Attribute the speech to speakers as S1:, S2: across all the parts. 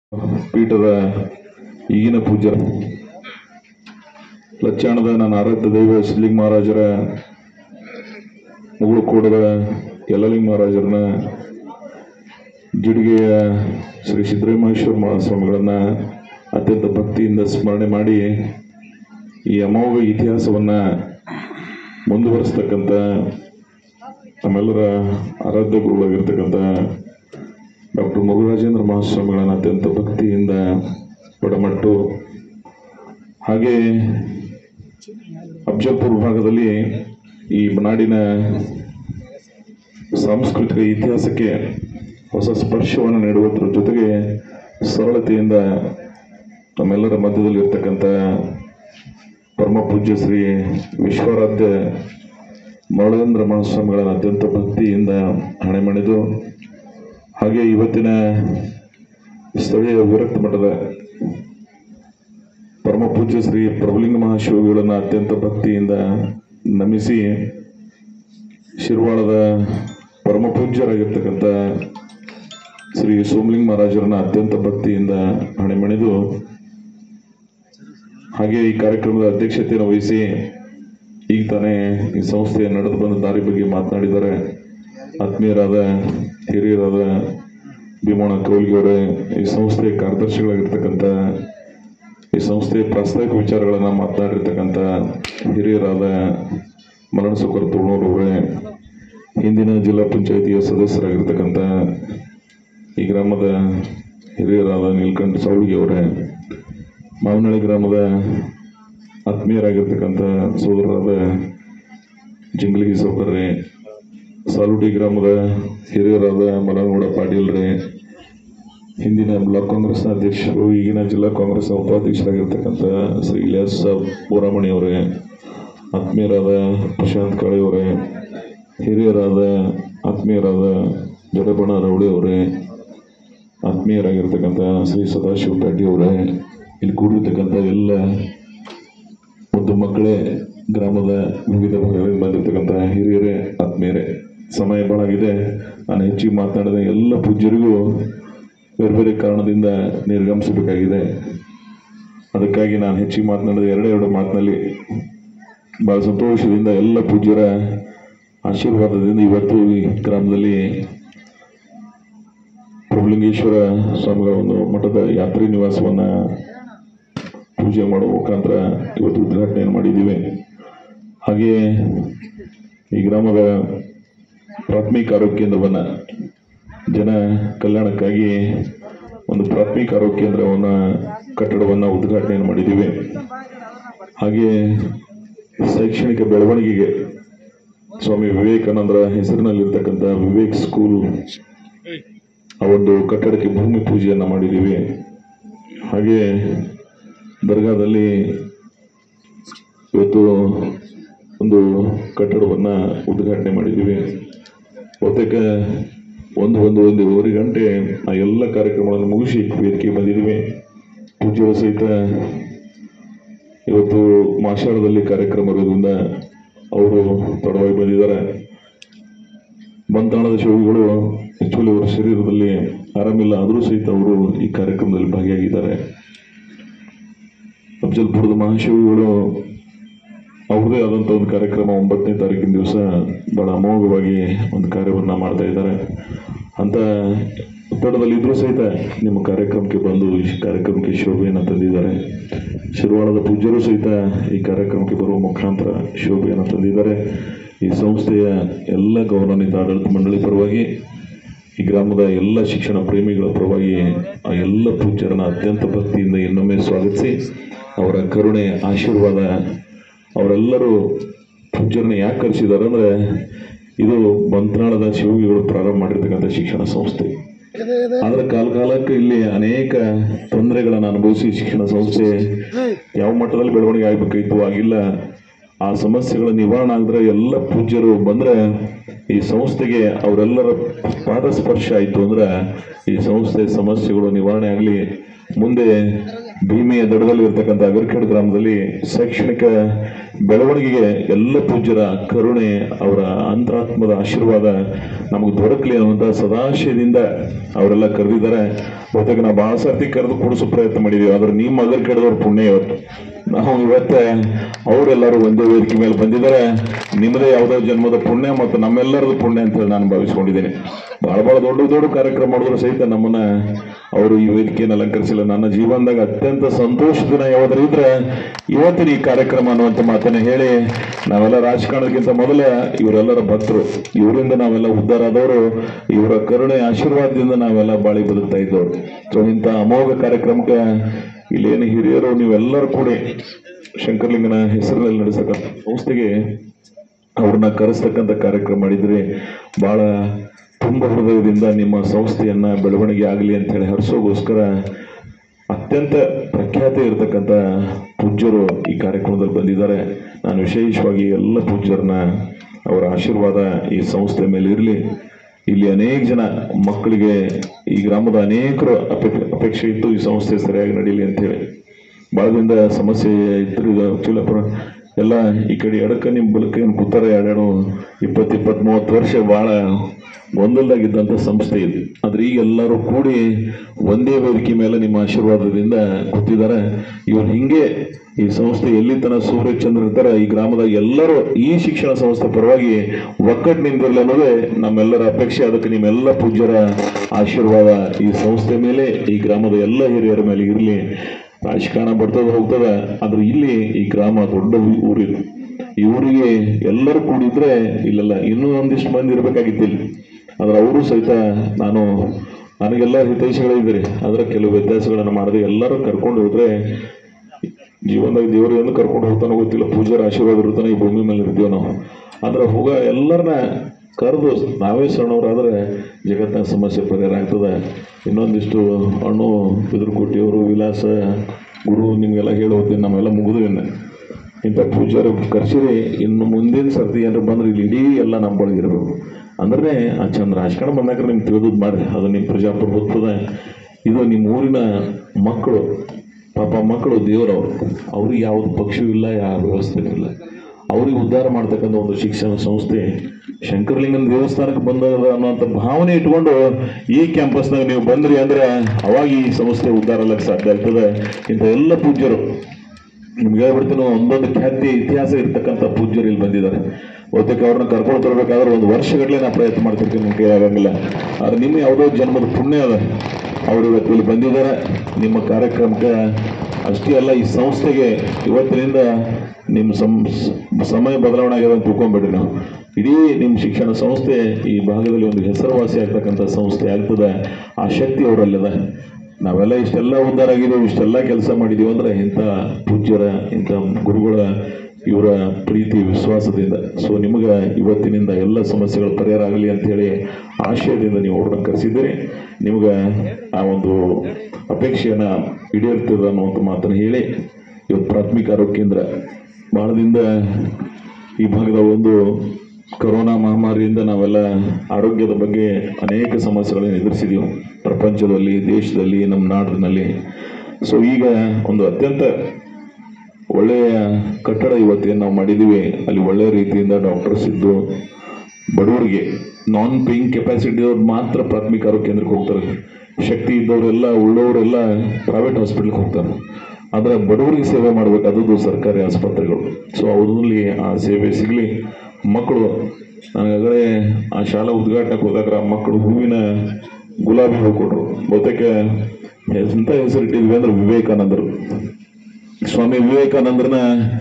S1: ಪೀಠದ ಈಗಿನ ಪೂಜ್ಯ ಲಚ್ಚಾಣದ ನನ್ನ ಆರಾಧ್ಯ ದೈವ ಸಿದ್ಲಿಂಗ ಮಹಾರಾಜರ ಮುಗುಳು ಕೂಡದ ಯಲ್ಲಲಿಂಗ ಮಹಾರಾಜರನ್ನ ಜಿಡಿಗೆಯ ಶ್ರೀ ಸಿದ್ದರಾಮೇಶ್ವರ ಮಹಾಸ್ವಾಮಿಗಳನ್ನ ಅತ್ಯಂತ ಭಕ್ತಿಯಿಂದ ಸ್ಮರಣೆ ಮಾಡಿ ಈ ಅಮೋಘ ಇತಿಹಾಸವನ್ನ ಮುಂದುವರಿಸ್ತಕ್ಕಂಥ ನಮ್ಮೆಲ್ಲರ ಆರಾಧ್ಯ ಗುರುಗಳಾಗಿರ್ತಕ್ಕಂಥ ಡಾಕ್ಟರ್ ಮುರುಘರಾಜೇಂದ್ರ ಮಹಾಸ್ವಾಮಿಗಳನ್ನ ಅತ್ಯಂತ ಭಕ್ತಿಯಿಂದ ಒಡಮಟ್ಟು ಹಾಗೆ ಅಫಜಲ್ಪುರ ಭಾಗದಲ್ಲಿ ಈ ನಾಡಿನ ಸಾಂಸ್ಕೃತಿಕ ಇತಿಹಾಸಕ್ಕೆ ಹೊಸ ಸ್ಪರ್ಶವನ್ನು ನೀಡುವುದರ ಜೊತೆಗೆ ಸರಳತೆಯಿಂದ ನಮ್ಮೆಲ್ಲರ ಮಧ್ಯದಲ್ಲಿ ಇರ್ತಕ್ಕಂಥ ಪರಮ ಪೂಜ್ಯ ಶ್ರೀ ವಿಶ್ವರಾಧ್ಯ ಮರಳೇಂದ್ರ ಮಹಾಸ್ವಾಮಿಗಳನ್ನ ಅತ್ಯಂತ ಭಕ್ತಿಯಿಂದ ಹಣೆ ಮಣಿದು ಹಾಗೆ ಇವತ್ತಿನ ಸ್ಥಳೀಯ ವಿರಕ್ತ ಮಠದ ಪರಮ ಪೂಜ್ಯ ಶ್ರೀ ಪ್ರಭುಲಿಂಗ ಮಹಾಶಿವಗಳನ್ನು ಅತ್ಯಂತ ಭಕ್ತಿಯಿಂದ ನಮಿಸಿ ಶಿರ್ವಾಳದ ಪರಮ ಪೂಜ್ಯರಾಗಿರ್ತಕ್ಕಂಥ ಶ್ರೀ ಸೋಮಲಿಂಗ ಮಹಾರಾಜರನ್ನ ಅತ್ಯಂತ ಭಕ್ತಿಯಿಂದ ಹಣೆಮಣಿದು ಹಾಗೆ ಈ ಕಾರ್ಯಕ್ರಮದ ಅಧ್ಯಕ್ಷತೆಯನ್ನು ವಹಿಸಿ ಈಗ ತಾನೇ ಈ ಸಂಸ್ಥೆಯ ನಡೆದು ಬಂದ ದಾರಿ ಬಗ್ಗೆ ಮಾತನಾಡಿದ್ದಾರೆ ಆತ್ಮೀಯರಾದ ಹಿರಿಯರಾದ ಭೀಮಣ್ಣ ಕೌಲ್ಗಿಯವರೇ ಈ ಸಂಸ್ಥೆಯ ಕಾರ್ಯದರ್ಶಿಗಳಾಗಿರ್ತಕ್ಕಂಥ ಈ ಸಂಸ್ಥೆಯ ಪ್ರಾಸ್ತಾವಿಕ ವಿಚಾರಗಳನ್ನು ಮಾತನಾಡಿರ್ತಕ್ಕಂಥ ಹಿರಿಯರಾದ ಮರಣಸುಕರ ತುಳೂರವರೇ ಹಿಂದಿನ ಜಿಲ್ಲಾ ಪಂಚಾಯಿತಿಯ ಸದಸ್ಯರಾಗಿರ್ತಕ್ಕಂಥ ಈ ಗ್ರಾಮದ ಹಿರಿಯರಾದ ನೀಲ್ಕಂಠ ಸೌಳಿಗೆಯವರೇ ಮಾವನಹಳ್ಳಿ ಗ್ರಾಮದ ಆತ್ಮೀಯರಾಗಿರ್ತಕ್ಕಂಥ ಸೋದರರಾದ ಜಿಂಗ್ಲಿಗಿ ಸೌಕರ್ರೆ ಸಾಲುಟಿ ಗ್ರಾಮದ ಹಿರಿಯರಾದ ಮಲನಗೌಡ ಪಾಟೀಲ್ರೆ ಹಿಂದಿನ ಬ್ಲಾಕ್ ಕಾಂಗ್ರೆಸ್ನ ಅಧ್ಯಕ್ಷರು ಈಗಿನ ಜಿಲ್ಲಾ ಕಾಂಗ್ರೆಸ್ನ ಉಪಾಧ್ಯಕ್ಷರಾಗಿರ್ತಕ್ಕಂಥ ಶ್ರೀ ಇಲಿಯಾಸ್ ಸಾಬ್ ಬೋರಾಮಣಿ ಅವರೇ ಆತ್ಮೀಯರಾದ ಪ್ರಶಾಂತ್ ಕಾಳೆ ಅವರೇ ಹಿರಿಯರಾದ ಆತ್ಮೀಯರಾದ ಜಡಬಣ ರೌಡಿ ಅವರೇ ಆತ್ಮೀಯರಾಗಿರ್ತಕ್ಕಂಥ ಶ್ರೀ ಸದಾಶಿವ ಪಾಟಿ ಅವರೇ ಇಲ್ಲಿ ಕೂಡಿರ್ತಕ್ಕಂಥ ಎಲ್ಲ ಒಂದು ಮಕ್ಕಳೇ ಗ್ರಾಮದ ವಿವಿಧ ಭಾಗಗಳಿಂದ ಬಂದಿರತಕ್ಕಂಥ ಹಿರಿಯರೇ ಆತ್ಮೀಯರೇ ಸಮಯ ಬಹಳಾಗಿದೆ ನಾನು ಹೆಚ್ಚಿಗೆ ಮಾತನಾಡಿದ ಎಲ್ಲ ಪೂಜ್ಯರಿಗೂ ಬೇರೆ ಬೇರೆ ಕಾರಣದಿಂದ ನಿರ್ಗಮಿಸಬೇಕಾಗಿದೆ ಅದಕ್ಕಾಗಿ ನಾನು ಹೆಚ್ಚಿಗೆ ಮಾತನಾಡಿದ ಎರಡೇ ಎರಡು ಮಾತಿನಲ್ಲಿ ಬಹಳ ಸಂತೋಷದಿಂದ ಎಲ್ಲ ಪೂಜ್ಯರ ಆಶೀರ್ವಾದದಿಂದ ಇವತ್ತು ಈ ಗ್ರಾಮದಲ್ಲಿ ಪ್ರಭುಲಿಂಗೇಶ್ವರ ಸ್ವಾಮಿಗಳ ಒಂದು ಮಠದ ಯಾತ್ರಿ ನಿವಾಸವನ್ನ ಪೂಜೆ ಮಾಡುವ ಮುಖಾಂತರ ಇವತ್ತು ಉದ್ಘಾಟನೆಯನ್ನು ಮಾಡಿದ್ದೀವಿ ಹಾಗೆ ಈ ಗ್ರಾಮದ ಪ್ರಾಥಮಿಕ ಆರೋಗ್ಯ ಕೇಂದ್ರವನ್ನ ಜನ ಕಲ್ಯಾಣಕ್ಕಾಗಿ ಒಂದು ಪ್ರಾಥಮಿಕ ಆರೋಗ್ಯ ಕೇಂದ್ರವನ್ನ ಕಟ್ಟಡವನ್ನ ಉದ್ಘಾಟನೆಯನ್ನು ಮಾಡಿದ್ದೀವಿ ಹಾಗೆ ಶೈಕ್ಷಣಿಕ ಬೆಳವಣಿಗೆಗೆ ಸ್ವಾಮಿ ವಿವೇಕಾನಂದರ ಹೆಸರಿನಲ್ಲಿರ್ತಕ್ಕಂಥ ವಿವೇಕ್ ಸ್ಕೂಲ್ ಆ ಒಂದು ಕಟ್ಟಡಕ್ಕೆ ಭೂಮಿ ಪೂಜೆಯನ್ನ ಮಾಡಿದ್ದೀವಿ ಹಾಗೆ ದರ್ಗಾದಲ್ಲಿ ಇವತ್ತು ಒಂದು ಕಟ್ಟಡವನ್ನ ಉದ್ಘಾಟನೆ ಮಾಡಿದ್ದೀವಿ ಬಹುತೇಕ ಒಂದು ಒಂದು ಒಂದೂವರೆ ಗಂಟೆ ಆ ಎಲ್ಲ ಕಾರ್ಯಕ್ರಮಗಳನ್ನು ಮುಗಿಸಿ ವೇದಿಕೆಗೆ ಬಂದಿದ್ದೀವಿ ಪೂಜ್ಯರ ಸಹಿತ ಇವತ್ತು ಮಾಷಾಢದಲ್ಲಿ ಕಾರ್ಯಕ್ರಮ ಇರೋದ್ರಿಂದ ಅವರು ತಡವಾಗಿ ಬಂದಿದ್ದಾರೆ ಬಂತಾಣದ ಶಿವಗಳು ಆಕ್ಚುಲಿ ಅವರ ಶರೀರದಲ್ಲಿ ಆರಾಮಿಲ್ಲ ಆದರೂ ಸಹಿತ ಅವರು ಈ ಕಾರ್ಯಕ್ರಮದಲ್ಲಿ ಭಾಗಿಯಾಗಿದ್ದಾರೆ ಅಫಜಲ್ಪುರದ ಮಹಾಶಿವಗಳು ಅವ್ರದೇ ಆದಂಥ ಒಂದು ಕಾರ್ಯಕ್ರಮ ಒಂಬತ್ತನೇ ತಾರೀಕಿನ ದಿವಸ ಬಹಳ ಅಮೋಘವಾಗಿ ಒಂದು ಕಾರ್ಯವನ್ನ ಮಾಡ್ತಾ ಇದ್ದಾರೆ ಅಂತ ಒತ್ತಡದಲ್ಲಿ ಇದ್ರೂ ಸಹಿತ ನಿಮ್ಮ ಕಾರ್ಯಕ್ರಮಕ್ಕೆ ಬಂದು ಈ ಕಾರ್ಯಕ್ರಮಕ್ಕೆ ಶೋಭೆಯನ್ನು ತಂದಿದ್ದಾರೆ ಶಿರ್ವಾಳದ ಪೂಜ್ಯರು ಸಹಿತ ಈ ಕಾರ್ಯಕ್ರಮಕ್ಕೆ ಬರುವ ಮುಖಾಂತರ ಶೋಭೆಯನ್ನು ತಂದಿದ್ದಾರೆ ಈ ಸಂಸ್ಥೆಯ ಎಲ್ಲ ಗೌರವಾನ್ವಿತ ಆಡಳಿತ ಮಂಡಳಿ ಪರವಾಗಿ ಈ ಗ್ರಾಮದ ಎಲ್ಲ ಶಿಕ್ಷಣ ಪ್ರೇಮಿಗಳ ಪರವಾಗಿ ಆ ಎಲ್ಲ ಪೂಜ್ಯರನ್ನ ಅತ್ಯಂತ ಭಕ್ತಿಯಿಂದ ಇನ್ನೊಮ್ಮೆ ಸ್ವಾಗತಿಸಿ ಅವರ ಕರುಣೆ ಆಶೀರ್ವಾದ ಅವರೆಲ್ಲರೂ ಪೂಜ್ಯರನ್ನ ಯಾಕೆ ಕರೆಸಿದ್ದಾರೆ ಅಂದರೆ ಇದು ಮಂತ್ರಾಳದ ಶಿವಗಿಗಳು ಪ್ರಾರಂಭ ಮಾಡಿರ್ತಕ್ಕಂಥ ಶಿಕ್ಷಣ ಸಂಸ್ಥೆ ಆದ್ರೆ ಕಾಲ ಕಾಲಕ್ಕೆ ಇಲ್ಲಿ ಅನೇಕ ತೊಂದರೆಗಳನ್ನು ಅನುಭವಿಸಿ ಶಿಕ್ಷಣ ಸಂಸ್ಥೆ ಯಾವ ಮಟ್ಟದಲ್ಲಿ ಬೆಳವಣಿಗೆ ಆಗ್ಬೇಕಾಯ್ತು ಆಗಿಲ್ಲ ಆ ಸಮಸ್ಯೆಗಳ ನಿವಾರಣೆ ಆಗಿದ್ರೆ ಎಲ್ಲ ಪೂಜ್ಯರು ಬಂದ್ರೆ ಈ ಸಂಸ್ಥೆಗೆ ಅವರೆಲ್ಲರ ಪಾದ ಸ್ಪರ್ಶ ಆಯ್ತು ಅಂದ್ರೆ ಈ ಸಂಸ್ಥೆ ಸಮಸ್ಯೆಗಳು ನಿವಾರಣೆ ಆಗಲಿ ಮುಂದೆ ಭೀಮೆಯ ದಡದಲ್ಲಿ ಇರ್ತಕ್ಕಂಥ ಅಗರ್ಖೇಡ್ ಗ್ರಾಮದಲ್ಲಿ ಶೈಕ್ಷಣಿಕ ಬೆಳವಣಿಗೆಗೆ ಎಲ್ಲ ಪೂಜ್ಯರ ಕರುಣೆ ಅವರ ಅಂತರಾತ್ಮದ ಆಶೀರ್ವಾದ ನಮಗೆ ದೊರಕಲಿ ಅನ್ನುವಂಥ ಸದಾಶಯದಿಂದ ಅವರೆಲ್ಲ ಕರೆದಿದ್ದಾರೆ ಬಹುತೇಕ ನಾವು ಬಹಳ ಸರ್ತಿ ಕರೆದು ಕೊಡಿಸೋ ಪ್ರಯತ್ನ ಮಾಡಿದೀವಿ ಆದ್ರೆ ನಿಮ್ಮ ಮಗರ್ ಕೆಡದವ್ರ ಪುಣ್ಯ ಇವತ್ತು ನಾವು ಇವತ್ತೆ ಅವರೆಲ್ಲರೂ ಒಂದೇ ವೇದಿಕೆ ಮೇಲೆ ಬಂದಿದ್ದಾರೆ ನಿಮ್ಮದೇ ಯಾವುದೋ ಜನ್ಮದ ಪುಣ್ಯ ಮತ್ತು ನಮ್ಮೆಲ್ಲರದು ಪುಣ್ಯ ಅಂತ ಹೇಳಿ ನಾನು ಭಾವಿಸ್ಕೊಂಡಿದ್ದೀನಿ ಬಹಳ ಬಹಳ ದೊಡ್ಡ ದೊಡ್ಡ ಕಾರ್ಯಕ್ರಮ ಮಾಡಿದ್ರು ಸಹಿತ ನಮ್ಮನ್ನ ಅವರು ಈ ವೇದಿಕೆಯನ್ನು ಅಲಂಕರಿಸಿಲ್ಲ ನನ್ನ ಜೀವನದಾಗ ಅತ್ಯಂತ ಸಂತೋಷದ ದಿನ ಯಾವ್ದಾರು ಇದ್ರೆ ಇವತ್ತಿನ ಈ ಕಾರ್ಯಕ್ರಮ ಅನ್ನುವಂಥ ಮಾತನ್ನ ಹೇಳಿ ನಾವೆಲ್ಲ ರಾಜಕಾರಣಕ್ಕಿಂತ ಮೊದಲ ಇವರೆಲ್ಲರ ಭಕ್ತರು ಇವರಿಂದ ನಾವೆಲ್ಲ ಉದ್ಧಾರ ಆದವರು ಇವರ ಕರುಣೆ ಆಶೀರ್ವಾದದಿಂದ ನಾವೆಲ್ಲ ಬಾಳಿ ಬದುಕ್ತಾ ಇದ್ದವರು ಸೊ ಇಂಥ ಅಮೋಘ ಕಾರ್ಯಕ್ರಮಕ್ಕೆ ಇಲ್ಲೇನು ಹಿರಿಯರು ನೀವೆಲ್ಲರೂ ಕೂಡಿ ಶಂಕರ್ಲಿಂಗನ ಹೆಸರಿನಲ್ಲಿ ನಡೆಸತಕ್ಕಂಥ ಸಂಸ್ಥೆಗೆ ಅವ್ರನ್ನ ಕರೆಸ್ತಕ್ಕಂಥ ಕಾರ್ಯಕ್ರಮ ಮಾಡಿದ್ರಿ ಬಹಳ ತುಂಬ ಹೃದಯದಿಂದ ನಿಮ್ಮ ಸಂಸ್ಥೆಯನ್ನ ಬೆಳವಣಿಗೆ ಆಗಲಿ ಅಂತ ಹೇಳಿ ಹರಿಸೋಗೋಸ್ಕರ ಅತ್ಯಂತ ಪ್ರಖ್ಯಾತಿ ಇರತಕ್ಕಂಥ ಪೂಜ್ಯರು ಈ ಕಾರ್ಯಕ್ರಮದಲ್ಲಿ ಬಂದಿದ್ದಾರೆ ನಾನು ವಿಶೇಷವಾಗಿ ಎಲ್ಲ ಪೂಜ್ಯರನ್ನ ಅವರ ಆಶೀರ್ವಾದ ಈ ಸಂಸ್ಥೆ ಮೇಲೆ ಇರಲಿ ಇಲ್ಲಿ ಅನೇಕ ಜನ ಮಕ್ಕಳಿಗೆ ಈ ಗ್ರಾಮದ ಅನೇಕರು ಅಪೇ- ಅಪೇಕ್ಷೆ ಇತ್ತು ಈ ಸಂಸ್ಥೆ ಸರಿಯಾಗಿ ನಡೀಲಿ ಅಂತ ಹೇಳಿ ಭಾಳ ದಿನದ ಸಮಸ್ಯೆ ಇತ್ತು ಇದು ಆಕ್ಚುಲಿ ಅಪ್ರ ಎಲ್ಲ ಈ ಕಡೆ ಎಡಕ್ಕ ನಿಮ್ಮ ಬಲಕ್ಕ ಏನು ಕೂತಾರ ಎರಡೆರಡು ಇಪ್ಪತ್ತು ಇಪ್ಪತ್ತ್ ಮೂವತ್ತು ವರ್ಷ ಭಾಳ ಗೊಂದಲದಾಗಿದ್ದಂಥ ಸಂಸ್ಥೆ ಇದು ಆದ್ರೆ ಈಗ ಎಲ್ಲರೂ ಕೂಡಿ ಒಂದೇ ವೇದಿಕೆ ಮೇಲೆ ನಿಮ್ಮ ಆಶೀರ್ವಾದದಿಂದ ಕೂತಿದ್ದಾರೆ ಇವ್ರು ಹಿಂಗೆ ಈ ಸಂಸ್ಥೆ ಎಲ್ಲಿ ತನ ಸೂರ್ಯ ಚಂದ್ರ ಇರ್ತಾರೆ ಈ ಗ್ರಾಮದ ಎಲ್ಲರೂ ಈ ಶಿಕ್ಷಣ ಸಂಸ್ಥೆ ಪರವಾಗಿ ಒಕ್ಕಟ್ಟು ನಿಂತಿರಲಿ ಅನ್ನೋದೇ ನಮ್ಮೆಲ್ಲರ ಅಪೇಕ್ಷೆ ಅದಕ್ಕೆ ನಿಮ್ಮೆಲ್ಲ ಪೂಜ್ಯರ ಆಶೀರ್ವಾದ ಈ ಸಂಸ್ಥೆ ಮೇಲೆ ಈ ಗ್ರಾಮದ ಎಲ್ಲ ಹಿರಿಯರ ಮೇಲೆ ಇರಲಿ ರಾಜಕಾರಣ ಬರ್ತದ ಹೋಗ್ತದ ಆದ್ರೆ ಇಲ್ಲಿ ಈ ಗ್ರಾಮ ದೊಡ್ಡ ಊ- ಊರಿದು ಈ ಊರಿಗೆ ಎಲ್ಲರೂ ಕೂಡಿದ್ರೆ ಇಲ್ಲೆಲ್ಲ ಇನ್ನೂ ಒಂದಿಷ್ಟು ಮಂದಿ ಇರ್ಬೇಕಾಗಿತ್ತು ಇಲ್ಲಿ ಆದ್ರೆ ಅವರು ಸಹಿತ ನಾನು ನನಗೆಲ್ಲ ಹಿತೈಷಿಗಳಿದ್ದೀರಿ ಅದರ ಕೆಲವು ವ್ಯತ್ಯಾಸಗಳನ್ನು ಮಾಡದೆ ಎಲ್ಲರೂ ಕರ್ಕೊಂಡು ಹೋದ್ರೆ ಜೀವನದಾಗ ದೇವರು ಎಂದು ಕರ್ಕೊಂಡು ಹೋಗ್ತಾನೋ ಗೊತ್ತಿಲ್ಲ ಪೂಜಾರ ಆಶೀರ್ವಾದ ಇರ್ತಾನೆ ಈ ಭೂಮಿ ಮೇಲೆ ಇರ್ತೀವಿ ನಾವು ಆದ್ರೆ ಹೋಗ ಎಲ್ಲರನ್ನ ಕರೆದು ನಾವೇ ಸಣ್ಣವರಾದ್ರೆ ಜಗತ್ತಿನ ಸಮಸ್ಯೆ ಪರಿಹಾರ ಆಗ್ತದೆ ಇನ್ನೊಂದಿಷ್ಟು ಹಣ್ಣು ಬಿದಿರುಕೋಟಿಯವರು ವಿಲಾಸ ಗುರು ನಿಮಗೆಲ್ಲ ಹೇಳಿ ಹೋಗ್ತೀನಿ ನಮ್ಮೆಲ್ಲ ಮುಗಿದು ಇನ್ನು ಇಂಥ ಪೂಜಾರು ಕರ್ಸಿರಿ ಇನ್ನು ಮುಂದಿನ ಸರ್ತಿ ಏನಾರು ಬಂದ್ರೆ ಇಲ್ಲಿ ಇಡೀ ಎಲ್ಲ ನಮ್ಮ ಬಳಿಗೆ ಇರಬೇಕು ಅಂದ್ರೆ ಆ ಚಂದ ರಾಜಕಾರಣ ಬಂದಾಗ ನಿಮ್ಗೆ ತಿಳಿದದ್ದು ಮಾಡ್ರಿ ಅದು ನಿಮ್ಮ ಪ್ರಜಾಪ್ರಭುತ್ವದ ಇದು ನಿಮ್ಮ ಊರಿನ ಮಕ್ಕಳು ಪಾಪ ಮಕ್ಕಳು ದೇವರವರು ಅವ್ರಿಗೆ ಯಾವುದು ಪಕ್ಷವೂ ಇಲ್ಲ ಯಾವ ವ್ಯವಸ್ಥೆನೂ ಇಲ್ಲ ಅವ್ರಿಗೆ ಉದ್ಧಾರ ಮಾಡ್ತಕ್ಕಂಥ ಒಂದು ಶಿಕ್ಷಣ ಸಂಸ್ಥೆ ಶಂಕರಲಿಂಗನ ದೇವಸ್ಥಾನಕ್ಕೆ ಬಂದದ ಅನ್ನೋಂಥ ಭಾವನೆ ಇಟ್ಕೊಂಡು ಈ ಕ್ಯಾಂಪಸ್ನಾಗ ನೀವು ಬಂದ್ರಿ ಅಂದ್ರೆ ಅವಾಗ ಈ ಸಂಸ್ಥೆ ಉದ್ಧಾರ ಆಗಕ್ಕೆ ಸಾಧ್ಯ ಆಗ್ತದೆ ಇಂಥ ಎಲ್ಲ ಪೂಜ್ಯರು ನಿಮ್ಗೆ ಹೇಳ್ಬಿಡ್ತೀನಿ ಒಂದೊಂದು ಖ್ಯಾತಿ ಇತಿಹಾಸ ಇರ್ತಕ್ಕಂಥ ಪೂಜ್ಯರು ಇಲ್ಲಿ ಬಂದಿದ್ದಾರೆ ಬಹುತೇಕ ಅವ್ರನ್ನ ಕರ್ಕೊಂಡು ತರಬೇಕಾದ್ರೆ ಒಂದು ವರ್ಷಗಟ್ಟಲೆ ನಾ ಪ್ರಯತ್ನ ಮಾಡ್ತಿರ್ತೀನಿ ನಿಮ್ಮ ಕೈ ಆಗಂಗಿಲ್ಲ ಆದ್ರೆ ನಿಮ್ಮ ಯಾವುದೋ ಜನ್ಮದ ಪುಣ್ಯ ಅದ ಅವರು ಇವತ್ತು ಇಲ್ಲಿ ಬಂದಿದ್ದಾರೆ ನಿಮ್ಮ ಕಾರ್ಯಕ್ರಮಕ್ಕೆ ಅಷ್ಟೇ ಅಲ್ಲ ಈ ಸಂಸ್ಥೆಗೆ ಇವತ್ತಿನಿಂದ ನಿಮ್ಮ ಸಂ ಸಮಯ ಬದಲಾವಣೆ ಆಗಿದೆ ಅಂತ ತಿಳ್ಕೊಂಬೇಡ್ರಿ ನಾವು ಇಡೀ ನಿಮ್ಮ ಶಿಕ್ಷಣ ಸಂಸ್ಥೆ ಈ ಭಾಗದಲ್ಲಿ ಒಂದು ಹೆಸರುವಾಸಿ ಆಗ್ತಕ್ಕಂಥ ಸಂಸ್ಥೆ ಆಗ್ತದೆ ಆ ಶಕ್ತಿ ಅವರಲ್ಲಿದೆ ನಾವೆಲ್ಲ ಇಷ್ಟೆಲ್ಲ ಉದ್ಧಾರ ಆಗಿದ್ದೀವಿ ಇಷ್ಟೆಲ್ಲ ಕೆಲಸ ಮಾಡಿದೀವಿ ಅಂದ್ರೆ ಇಂಥ ಪೂಜ್ಯರ ಇಂಥ ಗುರುಗಳ ಇವರ ಪ್ರೀತಿ ವಿಶ್ವಾಸದಿಂದ ಸೊ ನಿಮಗೆ ಇವತ್ತಿನಿಂದ ಎಲ್ಲ ಸಮಸ್ಯೆಗಳು ಪರಿಹಾರ ಆಗಲಿ ಅಂತೇಳಿ ಆಶಯದಿಂದ ನೀವು ಅವ್ರನ್ನ ಕರೆಸಿದ್ದೀರಿ ನಿಮ್ಗೆ ಆ ಒಂದು ಅಪೇಕ್ಷೆಯನ್ನ ಈಡೇರ್ತದೆ ಅನ್ನುವಂಥ ಮಾತನ್ನು ಹೇಳಿ ಇವತ್ತು ಪ್ರಾಥಮಿಕ ಆರೋಗ್ಯ ಕೇಂದ್ರ ಬಹಳ ದಿನದ ಈ ಭಾಗದ ಒಂದು ಕೊರೋನಾ ಮಹಾಮಾರಿಯಿಂದ ನಾವೆಲ್ಲ ಆರೋಗ್ಯದ ಬಗ್ಗೆ ಅನೇಕ ಸಮಸ್ಯೆಗಳನ್ನು ಎದುರಿಸಿದೀವಿ ಪ್ರಪಂಚದಲ್ಲಿ ದೇಶದಲ್ಲಿ ನಮ್ಮ ನಾಡಿನಲ್ಲಿ ಸೊ ಈಗ ಒಂದು ಅತ್ಯಂತ ಒಳ್ಳೆಯ ಕಟ್ಟಡ ಇವತ್ತೇನು ನಾವು ಮಾಡಿದ್ದೀವಿ ಅಲ್ಲಿ ಒಳ್ಳೆಯ ರೀತಿಯಿಂದ ಡಾಕ್ಟರ್ಸ್ ಇದ್ದು ಬಡವರಿಗೆ ನಾನ್ ಪೇಯಿಂಗ್ ಕೆಪಾಸಿಟಿ ಅವ್ರು ಮಾತ್ರ ಪ್ರಾಥಮಿಕ ಆರೋಗ್ಯ ಕೇಂದ್ರಕ್ಕೆ ಹೋಗ್ತಾರೆ ಶಕ್ತಿ ಇದ್ದವರೆಲ್ಲ ಉಳ್ಳವರೆಲ್ಲ ಪ್ರೈವೇಟ್ ಹಾಸ್ಪಿಟ್ಲ್ಗೆ ಹೋಗ್ತಾರೆ ಆದರೆ ಬಡವರಿಗೆ ಸೇವೆ ಮಾಡಬೇಕಾದದ್ದು ಸರ್ಕಾರಿ ಆಸ್ಪತ್ರೆಗಳು ಸೊ ಅವರಲ್ಲಿ ಆ ಸೇವೆ ಸಿಗಲಿ ಮಕ್ಕಳು ನನಗಾಗಲೇ ಆ ಶಾಲಾ ಉದ್ಘಾಟನೆಗೆ ಹೋದಾಗ ಆ ಮಕ್ಕಳು ಹೂವಿನ ಗುಲಾಬಿ ಹೂ ಕೊಟ್ಟರು ಬಹುತೇಕ ಎಂಥ ಹೆಸರು ಇಟ್ಟಿದ್ವಿ ಅಂದ್ರೆ ವಿವೇಕಾನಂದರು ಸ್ವಾಮಿ ವಿವೇಕಾನಂದರನ್ನ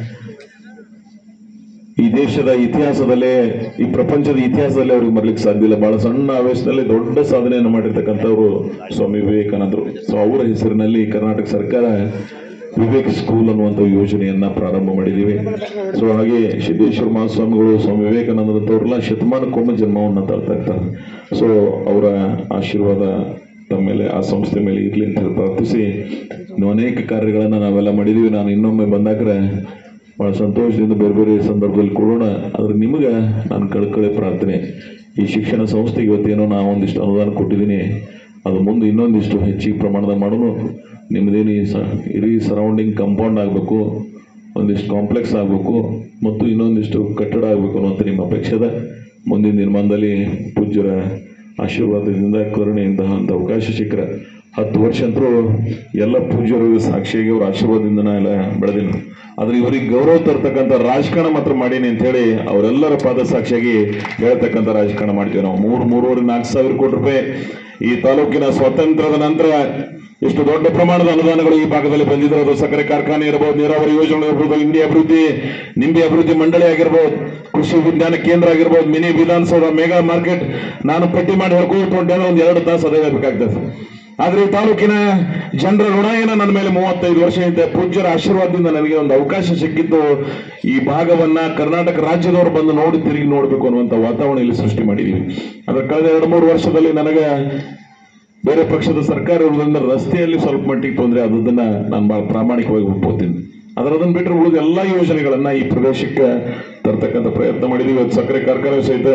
S1: ಈ ದೇಶದ ಇತಿಹಾಸದಲ್ಲೇ ಈ ಪ್ರಪಂಚದ ಇತಿಹಾಸದಲ್ಲಿ ಅವ್ರಿಗೆ ಮರ್ಲಿಕ್ಕೆ ಸಾಧ್ಯ ಇಲ್ಲ ಬಹಳ ಸಣ್ಣ ವಯಸ್ಸಿನಲ್ಲಿ ದೊಡ್ಡ ಸಾಧನೆಯನ್ನು ಮಾಡಿರ್ತಕ್ಕಂಥವ್ರು ಸ್ವಾಮಿ ವಿವೇಕಾನಂದರು ಸೊ ಅವರ ಹೆಸರಿನಲ್ಲಿ ಕರ್ನಾಟಕ ಸರ್ಕಾರ ವಿವೇಕ್ ಸ್ಕೂಲ್ ಅನ್ನುವಂಥ ಯೋಜನೆಯನ್ನ ಪ್ರಾರಂಭ ಮಾಡಿದ್ದೀವಿ ಸೊ ಹಾಗೆ ಸಿದ್ದೇಶ್ವರ ಮಹಾಸ್ವಾಮಿಗಳು ಸ್ವಾಮಿ ವಿವೇಕಾನಂದರಂತವ್ರೆಲ್ಲ ಶತಮಾನಕ್ಕೊಮ್ಮೆ ಜನ್ಮವನ್ನು ತಾಳ್ತಾ ಇರ್ತಾರೆ ಸೊ ಅವರ ಆಶೀರ್ವಾದ ತಮ್ಮ ಮೇಲೆ ಆ ಸಂಸ್ಥೆ ಮೇಲೆ ಇರಲಿ ಅಂತ ಹೇಳಿ ಪ್ರಾರ್ಥಿಸಿ ಇನ್ನು ಅನೇಕ ಕಾರ್ಯಗಳನ್ನು ನಾವೆಲ್ಲ ಮಾಡಿದ್ದೀವಿ ನಾನು ಇನ್ನೊಮ್ಮೆ ಬಂದಾಗ್ರೆ ಭಾಳ ಸಂತೋಷದಿಂದ ಬೇರೆ ಬೇರೆ ಸಂದರ್ಭದಲ್ಲಿ ಕೊಡೋಣ ಆದ್ರೆ ನಿಮಗೆ ನಾನು ಕಳ್ಕಳೆ ಪ್ರಾರ್ಥನೆ ಈ ಶಿಕ್ಷಣ ಸಂಸ್ಥೆಗೆ ಇವತ್ತೇನೋ ನಾವು ಒಂದಿಷ್ಟು ಅನುದಾನ ಕೊಟ್ಟಿದ್ದೀನಿ ಅದು ಮುಂದೆ ಇನ್ನೊಂದಿಷ್ಟು ಹೆಚ್ಚಿಗೆ ಪ್ರಮಾಣದ ಮಾಡೋಣ ನಿಮ್ಮದೇನು ಈ ಸ ಇಡೀ ಸರೌಂಡಿಂಗ್ ಕಂಪೌಂಡ್ ಆಗಬೇಕು ಒಂದಿಷ್ಟು ಕಾಂಪ್ಲೆಕ್ಸ್ ಆಗಬೇಕು ಮತ್ತು ಇನ್ನೊಂದಿಷ್ಟು ಕಟ್ಟಡ ಆಗಬೇಕು ಅನ್ನುವಂಥ ನಿಮ್ಮ ಅಪೇಕ್ಷೆ ಇದೆ ಮುಂದಿನ ನಿರ್ಮಾಣದಲ್ಲಿ ಪೂಜ್ಯರ ಆಶೀರ್ವಾದದಿಂದ ಕರುಣೆಯಿಂದ ಅಂತ ಅವಕಾಶ ಸಿಕ್ಕರೆ ಹತ್ತು ವರ್ಷ ಅಂತರೂ ಎಲ್ಲ ಪೂಜ್ಯರು ಸಾಕ್ಷಿಯಾಗಿ ಅವ್ರ ಆಶೀರ್ವಾದದಿಂದ ನಾ ಎಲ್ಲ ಬೆಳೆದಿನಿ ಆದ್ರೆ ಇವರಿಗೆ ಗೌರವ ತರ್ತಕ್ಕಂಥ ರಾಜಕಾರಣ ಮಾತ್ರ ಮಾಡೀನಿ ಅಂತ ಹೇಳಿ ಅವರೆಲ್ಲರ ಪಾದ ಸಾಕ್ಷಿಯಾಗಿ ಹೇಳ್ತಕ್ಕಂಥ ರಾಜಕಾರಣ ಮಾಡ್ತೀವಿ ನಾವು ಮೂರು ಮೂರುವರೆ ನಾಲ್ಕು ಸಾವಿರ ಕೋಟಿ ರೂಪಾಯಿ ಈ ತಾಲೂಕಿನ ಸ್ವಾತಂತ್ರ್ಯದ ನಂತರ ಎಷ್ಟು ದೊಡ್ಡ ಪ್ರಮಾಣದ ಅನುದಾನಗಳು ಈ ಭಾಗದಲ್ಲಿ ಬಂದಿದ್ರೆ ಅದು ಸಕ್ಕರೆ ಕಾರ್ಖಾನೆ ಇರಬಹುದು ನೀರಾವರಿ ಯೋಜನೆ ಇರಬಹುದು ಇಂಡಿಯಾ ಅಭಿವೃದ್ಧಿ ನಿಂಬೆ ಅಭಿವೃದ್ಧಿ ಮಂಡಳಿ ಆಗಿರ್ಬೋದು ಕೃಷಿ ವಿಜ್ಞಾನ ಕೇಂದ್ರ ಆಗಿರ್ಬೋದು ಮಿನಿ ವಿಧಾನಸೌಧ ಮೆಗಾ ಮಾರ್ಕೆಟ್ ನಾನು ಪಟ್ಟಿ ಮಾಡಿ ಹೇಳ್ಕೊಂಡು ಹೊಂಟೆ ಒಂದು ಎರಡು ತಾಸು ಅದೇ ಬೇಕಾಗ್ತದೆ ಆದ್ರೆ ಈ ತಾಲೂಕಿನ ಜನರ ಋಣ ಏನ ನನ್ನ ಮೇಲೆ ಮೂವತ್ತೈದು ವರ್ಷ ಹಿಂದೆ ಪೂಜ್ಯರ ಆಶೀರ್ವಾದದಿಂದ ನನಗೆ ಒಂದು ಅವಕಾಶ ಸಿಕ್ಕಿದ್ದು ಈ ಭಾಗವನ್ನ ಕರ್ನಾಟಕ ರಾಜ್ಯದವರು ಬಂದು ನೋಡಿ ತಿರುಗಿ ನೋಡ್ಬೇಕು ಅನ್ನುವಂತ ವಾತಾವರಣ ಇಲ್ಲಿ ಸೃಷ್ಟಿ ಮಾಡಿದೀವಿ ಅದ್ರ ಕಳೆದ ಎರಡು ಮೂರು ವರ್ಷದಲ್ಲಿ ನನಗೆ ಬೇರೆ ಪಕ್ಷದ ಸರ್ಕಾರ ಇರುವುದರಿಂದ ರಸ್ತೆಯಲ್ಲಿ ಸ್ವಲ್ಪ ಮಟ್ಟಿಗೆ ತೊಂದರೆ ಆದದನ್ನ ನಾನು ಬಹಳ ಪ್ರಾಮಾಣಿಕವಾಗಿ ಒಪ್ಕೋತೀನಿ ಅದರ ಅದನ್ನ ಬಿಟ್ಟರೆ ಉಳಿದ ಎಲ್ಲಾ ಯೋಜನೆಗಳನ್ನ ಈ ಪ್ರದೇಶಕ್ಕೆ ತರ್ತಕ್ಕಂಥ ಪ್ರಯತ್ನ ಮಾಡಿದೀವಿ ಇವತ್ತು ಸಕ್ಕರೆ ಕಾರ್ಖಾನೆ ಸಹಿತ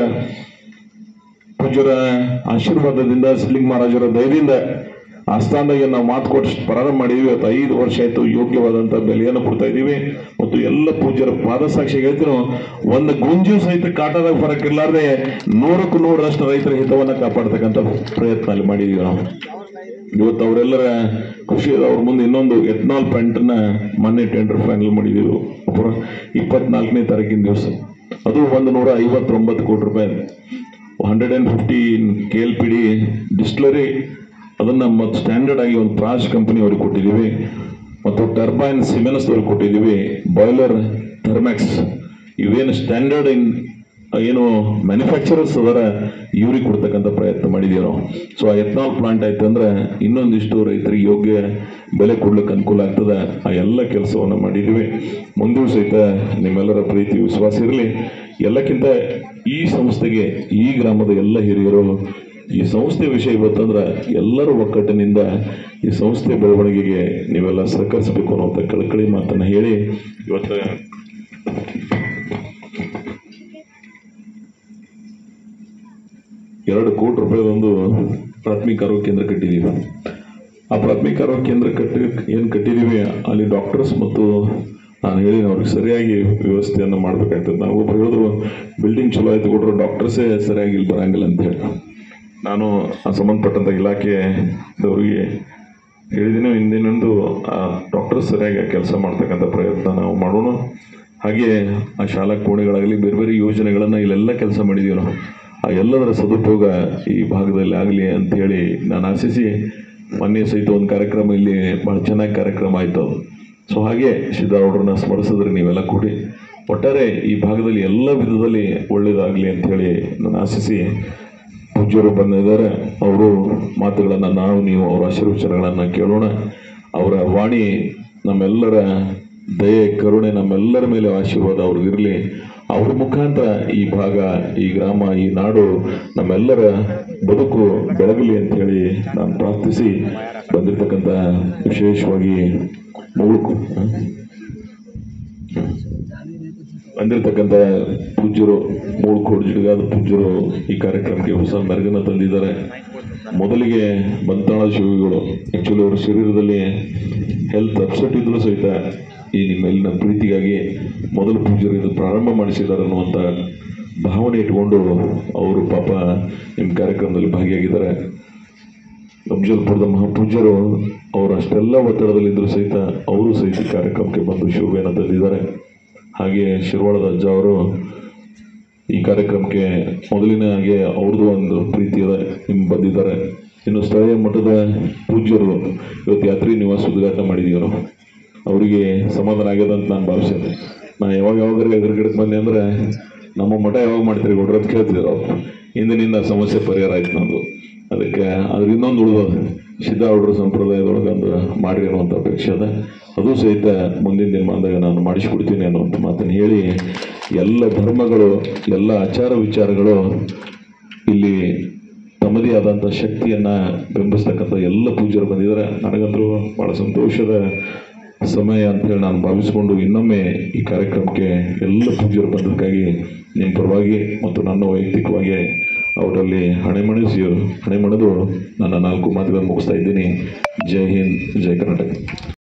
S1: ಪೂಜ್ಯರ ಆಶೀರ್ವಾದದಿಂದ ಸಿದ್ಲಿಂಗ ಮಹಾರಾಜರ ದಯದಿಂದ ಆಸ್ಥಾನದಾಗೆ ನಾವು ಮಾತು ಕೊಟ್ಟು ಪ್ರಾರಂಭ ಮಾಡಿದೀವಿ ಇವತ್ತು ಐದು ವರ್ಷ ಆಯ್ತು ಯೋಗ್ಯವಾದಂತ ಬೆಲೆಯನ್ನು ಕೊಡ್ತಾ ಇದ್ದೀವಿ ಮತ್ತು ಎಲ್ಲ ಪೂಜ್ಯರ ಪಾದಸಾಕ್ಷಿ ಹೇಳ್ತೀನೋ ಒಂದು ಗುಂಜು ಸಹಿತ ಕಾಟದಾಗ ಫರಕ್ ಇರ್ಲಾರ್ದೆ ನೂರಕ್ಕೂ ನೂರರಷ್ಟು ರೈತರ ಹಿತವನ್ನ ಕಾಪಾಡ್ತಕ್ಕಂಥ ಪ್ರಯತ್ನ ಅಲ್ಲಿ ಮಾಡಿದೀವಿ ನಾವು ಇವತ್ತು ಅವರೆಲ್ಲರ ಖುಷಿ ಇದೆ ಅವ್ರ ಮುಂದೆ ಇನ್ನೊಂದು ಎತ್ನಾಲ್ ನ ಮೊನ್ನೆ ಟೆಂಡರ್ ಫೈನಲ್ ಮಾಡಿದೀವಿ ಅಪರ ಇಪ್ಪತ್ನಾಲ್ಕನೇ ತಾರೀಕಿನ ದಿವಸ ಅದು ಒಂದು ನೂರ ಐವತ್ತೊಂಬತ್ತು ಕೋಟಿ ರೂಪಾಯಿ hundred and fifteen K L P D distillery ಅದನ್ನು ಮತ್ತು ಸ್ಟ್ಯಾಂಡರ್ಡ್ ಆಗಿ ಒಂದು ಪ್ರಾಜ್ ಕಂಪನಿ ಅವ್ರಿಗೆ ಕೊಟ್ಟಿದ್ದೀವಿ ಮತ್ತು ಟರ್ಬೈನ್ ಸಿಮೆನ್ಸ್ ಅವ್ರಿಗೆ ಕೊಟ್ಟಿದ್ದೀವಿ ಬಾಯ್ಲರ್ ಥರ್ಮ್ಯಾಕ್ಸ್ ಇವೇನು ಸ್ಟ್ಯಾಂಡರ್ಡ್ ಇನ್ ಏನು ಮ್ಯಾನುಫ್ಯಾಕ್ಚರರ್ಸ್ ಅದರ ಇವ್ರಿಗೆ ಕೊಡ್ತಕ್ಕಂಥ ಪ್ರಯತ್ನ ಮಾಡಿದೀವಿ ನಾವು ಸೊ ಆ ಎಥನಾಲ್ ಪ್ಲಾಂಟ್ ಆಯ್ತು ಅಂದ್ರೆ ಇನ್ನೊಂದಿಷ್ಟು ರೈತರಿಗೆ ಯೋಗ್ಯ ಬೆಲೆ ಕೊಡ್ಲಿಕ್ಕೆ ಅನುಕೂಲ ಆಗ್ತದೆ ಆ ಎಲ್ಲ ಕೆಲಸವನ್ನು ಮಾಡಿದ್ದೀವಿ ಮುಂದೂ ಸಹಿತ ನಿಮ್ಮೆಲ್ಲರ ಪ್ರೀತಿ ವಿಶ್ವಾಸ ಇರಲಿ ಎಲ್ಲಕ್ಕಿಂತ ಈ ಸಂಸ್ಥೆಗೆ ಈ ಗ್ರಾಮದ ಎಲ್ಲ ಹಿರಿಯರು ಈ ಸಂಸ್ಥೆ ವಿಷಯ ಇವತ್ತಂದ್ರೆ ಎಲ್ಲರ ಒಕ್ಕಟ್ಟಿನಿಂದ ಈ ಸಂಸ್ಥೆ ಬೆಳವಣಿಗೆಗೆ ನೀವೆಲ್ಲ ಸಹಕರಿಸಬೇಕು ಅನ್ನುವಂಥ ಕಳಕಳಿ ಮಾತನ್ನ ಹೇಳಿ ಇವತ್ತು ಎರಡು ಕೋಟಿ ರೂಪಾಯಿದೊಂದು ಪ್ರಾಥಮಿಕ ಆರೋಗ್ಯ ಕೇಂದ್ರ ಕಟ್ಟಿದ್ದೀವಿ ಆ ಪ್ರಾಥಮಿಕ ಆರೋಗ್ಯ ಕೇಂದ್ರ ಕಟ್ಟಿ ಏನು ಕಟ್ಟಿದ್ದೀವಿ ಅಲ್ಲಿ ಡಾಕ್ಟರ್ಸ್ ಮತ್ತು ನಾನು ಹೇಳಿ ಅವ್ರಿಗೆ ಸರಿಯಾಗಿ ವ್ಯವಸ್ಥೆಯನ್ನು ಮಾಡಬೇಕಾಗ್ತದೆ ನಾವು ಒಬ್ರು ಹೇಳಿದ್ರು ಬಿಲ್ಡಿಂಗ್ ಚಲೋ ಆಯ್ತು ಕೊಟ್ಟರು ಡಾಕ್ಟರ್ಸೇ ಸರಿಯಾಗಿ ಇಲ್ಲಿ ಬರಂಗಿಲ್ಲ ಅಂತ ಹೇಳಿ ನಾನು ಆ ಸಂಬಂಧಪಟ್ಟಂಥ ಇಲಾಖೆದವರಿಗೆ ಹೇಳಿದ್ದೀನಿ ಹಿಂದಿನೊಂದು ಆ ಡಾಕ್ಟರ್ಸ್ ಸರಿಯಾಗಿ ಕೆಲಸ ಮಾಡ್ತಕ್ಕಂಥ ಪ್ರಯತ್ನ ನಾವು ಮಾಡೋಣ ಹಾಗೆ ಆ ಶಾಲಾ ಕೋಣೆಗಳಾಗಲಿ ಬೇರೆ ಬೇರೆ ಯೋಜನೆಗಳನ್ನು ಇಲ್ಲೆಲ್ಲ ಕೆಲಸ ಮಾಡಿದ್ದೀವಿ ನಾವು ಆ ಎಲ್ಲದರ ಸದುಪಯೋಗ ಈ ಭಾಗದಲ್ಲಿ ಆಗಲಿ ಅಂತ ಹೇಳಿ ನಾನು ಆಶಿಸಿ ಮೊನ್ನೆ ಸಹಿತ ಒಂದು ಕಾರ್ಯಕ್ರಮ ಇಲ್ಲಿ ಭಾಳ ಚೆನ್ನಾಗಿ ಕಾರ್ಯಕ್ರಮ ಆಯಿತು ಸೊ ಹಾಗೆ ಸಿದ್ದಾರೂಢರನ್ನ ಸ್ಮರಿಸಿದ್ರೆ ನೀವೆಲ್ಲ ಕೂಡಿ ಒಟ್ಟಾರೆ ಈ ಭಾಗದಲ್ಲಿ ಎಲ್ಲ ವಿಧದಲ್ಲಿ ಒಳ್ಳೇದಾಗಲಿ ಅಂತ ಹೇಳಿ ನಾನು ಆಶಿಸಿ ಪೂಜ್ಯರು ಬಂದಿದ್ದಾರೆ ಅವರು ಮಾತುಗಳನ್ನು ನಾವು ನೀವು ಅವರ ಆಶೀರ್ವಚನಗಳನ್ನು ಕೇಳೋಣ ಅವರ ವಾಣಿ ನಮ್ಮೆಲ್ಲರ ದಯೆ ಕರುಣೆ ನಮ್ಮೆಲ್ಲರ ಮೇಲೆ ಆಶೀರ್ವಾದ ಅವ್ರಿಗಿರಲಿ ಅವ್ರ ಮುಖಾಂತರ ಈ ಭಾಗ ಈ ಗ್ರಾಮ ಈ ನಾಡು ನಮ್ಮೆಲ್ಲರ ಬದುಕು ಬೆಳಗಲಿ ಅಂತ ಹೇಳಿ ನಾನು ಪ್ರಾರ್ಥಿಸಿ ಬಂದಿರತಕ್ಕಂಥ ವಿಶೇಷವಾಗಿ ಮುಳುಕು ಬಂದಿರತಕ್ಕಂಥ ಪೂಜ್ಯರು ಮೂಳ್ಕೋಡ್ ಜಿಡಿಗಾದ ಪೂಜ್ಯರು ಈ ಕಾರ್ಯಕ್ರಮಕ್ಕೆ ಹೊಸ ಮೆರುಗನ್ನು ತಂದಿದ್ದಾರೆ ಮೊದಲಿಗೆ ಬಂತಾಳ ಶಿವಿಗಳು ಆ್ಯಕ್ಚುಲಿ ಅವರ ಶರೀರದಲ್ಲಿ ಹೆಲ್ತ್ ಅಪ್ಸೆಟ್ ಇದ್ರೂ ಸಹಿತ ಈ ನಿಮ್ಮ ಮೇಲಿನ ಪ್ರೀತಿಗಾಗಿ ಮೊದಲು ಪೂಜ್ಯರು ಇದು ಪ್ರಾರಂಭ ಮಾಡಿಸಿದ್ದಾರೆ ಅನ್ನುವಂಥ ಭಾವನೆ ಇಟ್ಕೊಂಡು ಅವರು ಪಾಪ ನಿಮ್ಮ ಕಾರ್ಯಕ್ರಮದಲ್ಲಿ ಭಾಗಿಯಾಗಿದ್ದಾರೆ ಅಫ್ಜಲ್ಪುರದ ಮಹಾಪೂಜ್ಯರು ಅವರು ಅಷ್ಟೆಲ್ಲ ಒತ್ತಡದಲ್ಲಿದ್ದರೂ ಸಹಿತ ಅವರು ಸಹಿತ ಈ ಕಾರ್ಯಕ್ರಮಕ್ಕೆ ಬಂದು ಶೋಭೆಯನ್ನು ತಂದಿದ್ದಾರೆ ಹಾಗೆ ಶಿರ್ವಾಳದ ಅಜ್ಜ ಅವರು ಈ ಕಾರ್ಯಕ್ರಮಕ್ಕೆ ಮೊದಲಿನ ಹಾಗೆ ಅವ್ರದ್ದು ಒಂದು ಪ್ರೀತಿ ಇದೆ ನಿಮ್ ಬಂದಿದ್ದಾರೆ ಇನ್ನು ಸ್ಥಳೀಯ ಮಠದ ಪೂಜ್ಯರು ಇವತ್ತು ಯಾತ್ರಿ ನಿವಾಸ ಉದ್ಘಾಟನೆ ಮಾಡಿದೀವಿ ನಾವು ಅವರಿಗೆ ಸಮಾಧಾನ ಆಗ್ಯದ ಅಂತ ನಾನು ಭಾವಿಸಿದೆ ನಾನು ಯಾವಾಗ ಯಾವಾಗ ಎದುರುಗಡೆ ಬಂದೆ ಅಂದ್ರೆ ನಮ್ಮ ಮಠ ಯಾವಾಗ ಮಾಡ್ತೀರಿ ಗೌಡ್ರ ಅಂತ ಕೇಳ್ತಿದ್ರು ಅವ್ರು ಹಿಂದಿನಿಂದ ಸಮಸ್ಯೆ ಪರಿಹಾರ ಆಯ್ತು ನಂದು ಅದಕ್ಕೆ ಅದ್ರ ಇನ್ನೊಂದು ಉಳಿದೋದು ಸಿದ್ಧಾರೂಢರ ಸಂಪ್ರದಾಯದೊಳಗೆ ಒಂದು ಮಾಡ್ರಿ ಅನ್ನುವಂಥ ಅಪೇಕ್ಷೆ ಅದ ಅದು ಸಹಿತ ಮುಂದಿನ ದಿನಮಾನದಾಗ ನಾನು ಮಾಡಿಸ್ಕೊಡ್ತೀನಿ ಅನ್ನುವಂಥ ಮಾತನ್ನು ಹೇಳಿ ಎಲ್ಲ ಧರ್ಮಗಳು ಎಲ್ಲ ಆಚಾರ ವಿಚಾರಗಳು ಇಲ್ಲಿ ತಮ್ಮದೇ ಆದಂಥ ಶಕ್ತಿಯನ್ನ ಬೆಂಬಲಿಸ್ತಕ್ಕಂಥ ಎಲ್ಲ ಪೂಜ್ಯರು ಬಂದಿದ್ದಾರೆ ನನಗಂತೂ ಬಹಳ ಸಂತೋಷದ ಸಮಯ ಅಂತ ಹೇಳಿ ನಾನು ಭಾವಿಸಿಕೊಂಡು ಇನ್ನೊಮ್ಮೆ ಈ ಕಾರ್ಯಕ್ರಮಕ್ಕೆ ಎಲ್ಲ ಪೂಜ್ಯರು ಬಂದದಕ್ಕಾಗಿ ನಿಮ್ಮ ಪರವಾಗಿ ಮತ್ತು ನನ್ನ ವೈಯಕ್ತಿಕವಾಗಿ ಅವರಲ್ಲಿ ಹಣೆ ಮಣಿಸಿ ಹಣೆ ಮಣಿದು ನನ್ನ ನಾಲ್ಕು ಮಾತುಗಳನ್ನು ಮುಗಿಸ್ತಾ ಇದ್ದೀನಿ ಜೈ ಹಿಂದ್ ಜೈ ಕರ್ನಾಟಕ